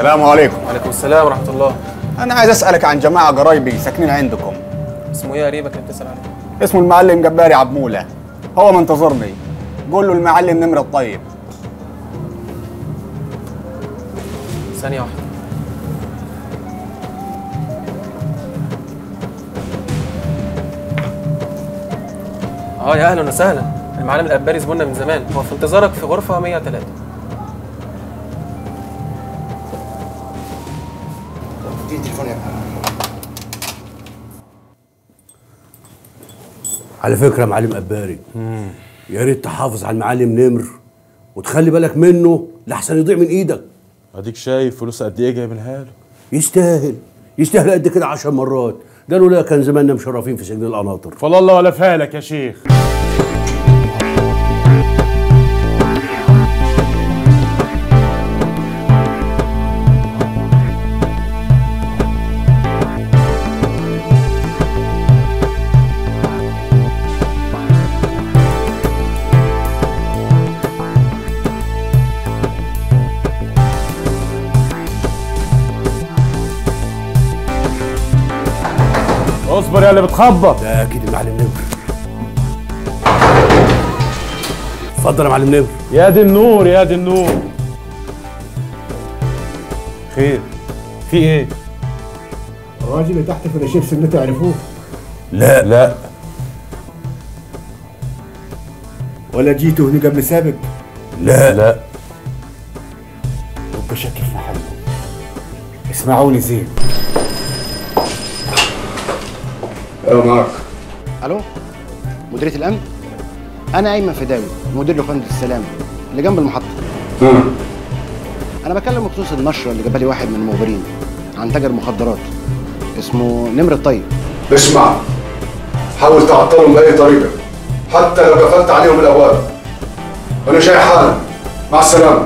السلام عليكم وعليكم السلام ورحمه الله انا عايز اسالك عن جماعه قرايبي ساكنين عندكم اسمه ايه قريبك اللي بتسال عليه اسمه المعلم جباري عبموله هو منتظرني قول له المعلم نمر الطيب ثانيه واحده اه يا اهلا وسهلا المعلم الاباري زبوننا من زمان هو في انتظارك في غرفه 103 اديني التليفون يا ابني على فكره يا معلم قباري يا ريت تحافظ على المعلم نمر وتخلي بالك منه لحسن يضيع من ايدك اديك شايف فلوس قد ايه جايبينها له يستاهل يستاهل قد كده عشر مرات قالوا لا كان زماننا مشرفين في سجن القناطر فلا الله ولا فالك يا شيخ اصبر يا اللي بتخبط ده اكيد المعلم نمر اتفضل يا معلم نمر يا دي النور يا دي النور خير في ايه الراجل اللي تحت في الريسبشن اللي تعرفوه لا لا ولا جيتوا هنا قبل سابق لا لا رب شك في محله اسمعوني زين ايوه معك الو مديريه الامن انا ايمن فداوي مدير لوكاندا السلام اللي جنب المحطه انا بكلم بخصوص النشره اللي جابها لي واحد من المخبرين عن تاجر مخدرات اسمه نمر الطيب اسمع حاول تعطلهم بأي طريقة حتى لو قفلت عليهم الأبواب أنا جاي حالا مع السلامة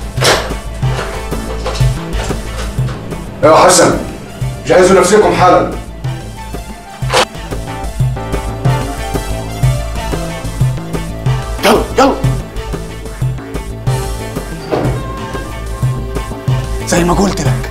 يا حسن جهزوا نفسكم حالا يلا يلا زي ما قلت لك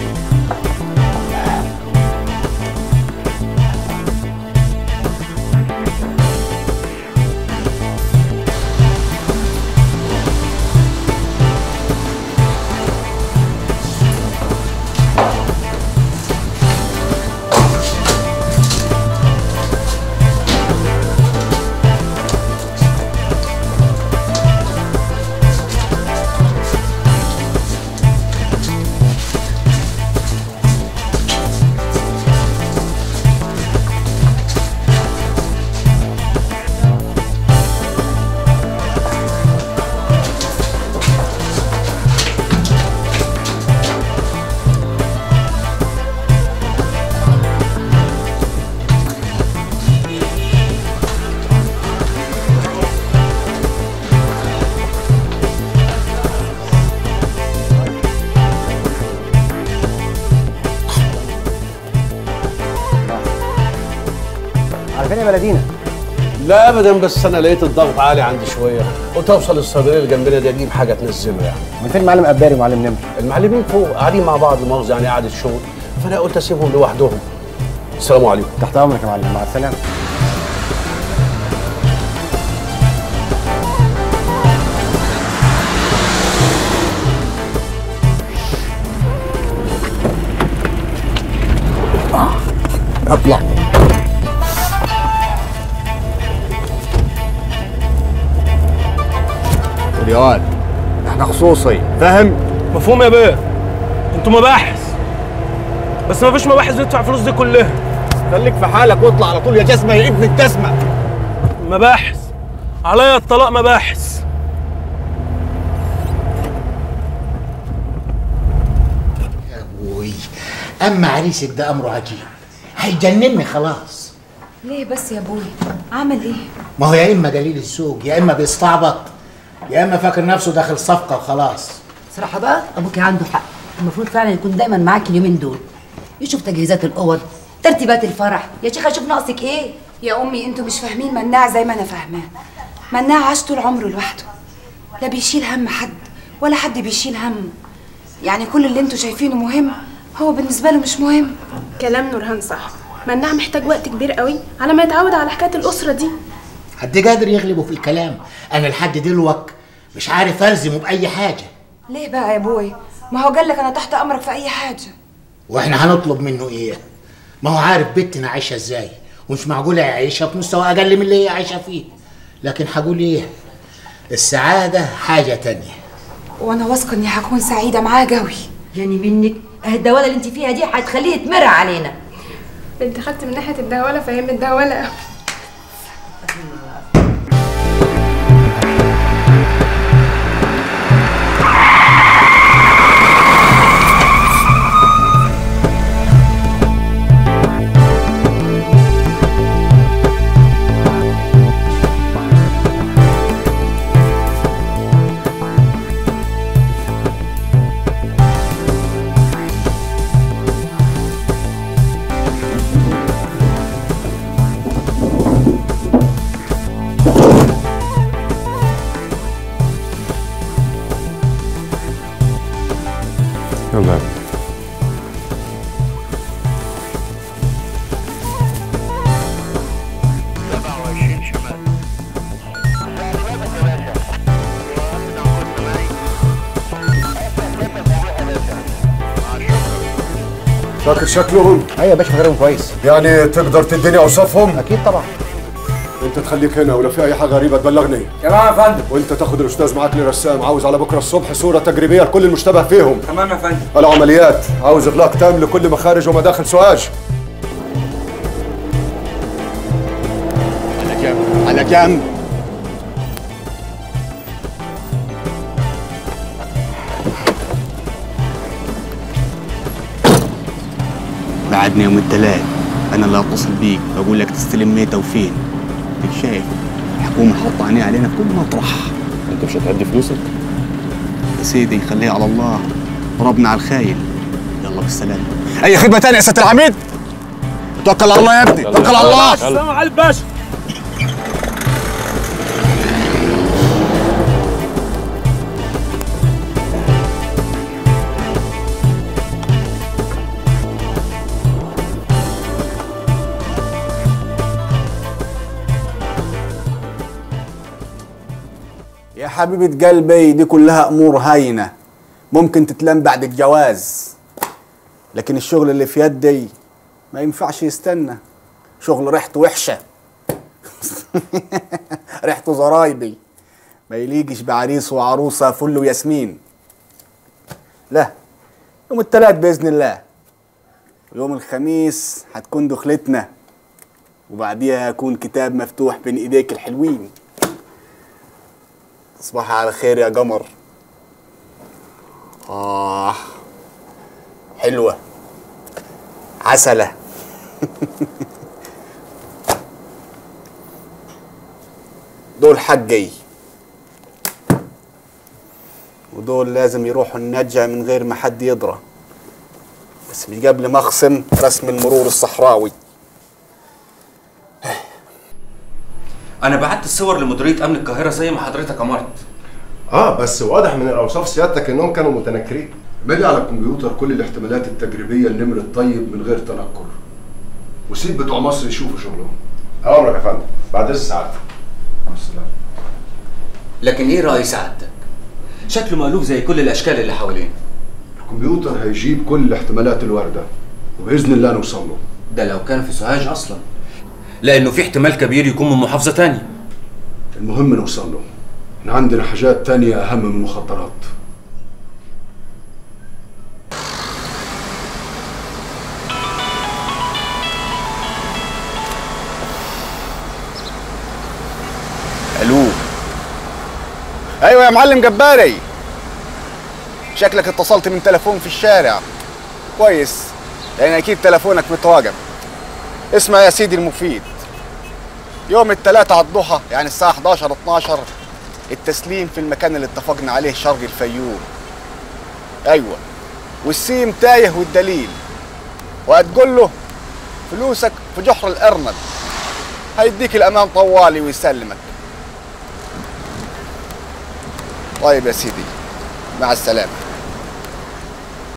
عارفين يا بلدينا لا ابدا بس انا لقيت الضغط عالي عندي شويه قلت اوصل الصيدليه اللي جنبنا دي اجيب حاجه تنزله يعني من فين معلم قباري ومعلم نمر المعلمين فوق قاعدين مع بعض مؤاخذه يعني قعده شغل فانا قلت اسيبهم لوحدهم السلام عليكم تحت امرك يا معلم مع السلامه اطلع ريال احنا خصوصي فاهم مفهوم يا بيه انتوا مباحث بس ما فيش مباحث بتدفع الفلوس دي كلها خليك في حالك واطلع على طول يا جسمه يا ابن الجسمه مباحث عليا الطلاق مباحث وي اما عريسك ده امره عجيب هيجنني خلاص ليه بس يا ابوي عمل ايه ما هو يا اما قليل السوق يا اما بيستعبط يا اما فاكر نفسه داخل صفقه وخلاص صراحة بقى أبوك عنده حق المفروض فعلا يكون دايما معاك اليومين دول يشوف تجهيزات الأوض ترتيبات الفرح يا شيخة شوف ناقصك إيه يا امي انتوا مش فاهمين مناع زي ما انا فاهماه مناع عاش طول عمره لوحده لا بيشيل هم حد ولا حد بيشيل همه يعني كل اللي انتوا شايفينه مهم هو بالنسبه له مش مهم كلام نورهان صح مناع محتاج وقت كبير قوي على ما يتعود على حكايه الاسره دي حد قادر يغلبه في الكلام انا لحد دلوقتي مش عارف الزمه باي حاجه ليه بقى يا ابوي ما هو قال لك انا تحت امرك في اي حاجه واحنا هنطلب منه ايه ما هو عارف بنتنا عايشه ازاي ومش معقوله يعيشها في مستوى اقل من اللي هي عايشه فيه لكن هقول ايه السعاده حاجه تانية وانا واثقه اني هكون سعيده معاه قوي يعني منك الدوله اللي انت فيها دي هتخليه يتمرع علينا انت خدت من ناحيه الدهوله فهم الدهوله يلا فاكر شكلهم؟ ايوه يا باشا فاكرهم كويس يعني تقدر تديني اوصافهم؟ اكيد طبعا انت تخليك هنا ولو في اي حاجه غريبه تبلغني تمام يا فندم وانت تاخد الاستاذ معاك لرسام عاوز على بكره الصبح صوره تجريبيه لكل المشتبه فيهم تمام يا فندم العمليات عاوز اغلاق تام لكل مخارج ومداخل سواج على جنب على جنب بعدنا يوم الثلاث انا اللي اتصل بيك بقول لك تستلم ميته وفين انت شايف الحكومه حاطه عينيها علينا في كل مطرح انت مش هتأدي فلوسك يا سيدي خليها على الله ضربنا على الخاين يلا بالسلامه اي خدمه تانية يا سياده العميد توكل على الله يا ابني توكل على الله السلام على الباشا يا حبيبة قلبي دي كلها أمور هاينة ممكن تتلم بعد الجواز لكن الشغل اللي في يدي ما ينفعش يستنى شغل ريحته وحشة ريحته زرايبي ما يليقش بعريس وعروسة فل وياسمين لا يوم التلات بإذن الله ويوم الخميس هتكون دخلتنا وبعديها هيكون كتاب مفتوح بين ايديك الحلوين تصبح على خير يا قمر آه حلوة عسلة دول حقي ودول لازم يروحوا النجا من غير ما حد يدرى بس مش قبل ما اخصم رسم المرور الصحراوي انا بعت الصور لمديريه امن القاهره زي ما حضرتك امرت اه بس واضح من الاوصاف سيادتك انهم كانوا متنكرين ملي على الكمبيوتر كل الاحتمالات التجريبيه لنمر الطيب من غير تنكر وسيب بتوع مصر يشوفوا شغلهم امرك يا فندم بعد اذن ساعتك مع السلامه لكن ايه راي سعادتك شكله مألوف زي كل الاشكال اللي حواليه الكمبيوتر هيجيب كل الاحتمالات الوارده وباذن الله نوصل له ده لو كان في سوهاج اصلا لانه في احتمال كبير يكون من محافظه تانية المهم نوصل له احنا عندنا حاجات تانية اهم من المخدرات الو ايوه يا معلم جباري شكلك اتصلت من تليفون في الشارع كويس لان اكيد تليفونك متواجد اسمع يا سيدي المفيد يوم الثلاثة على الضحى يعني الساعة 11 12 التسليم في المكان اللي اتفقنا عليه شرق الفيوم ايوه والسيم تايه والدليل وهتقول له فلوسك في جحر الارنب هيديك الامان طوالي ويسلمك طيب يا سيدي مع السلامه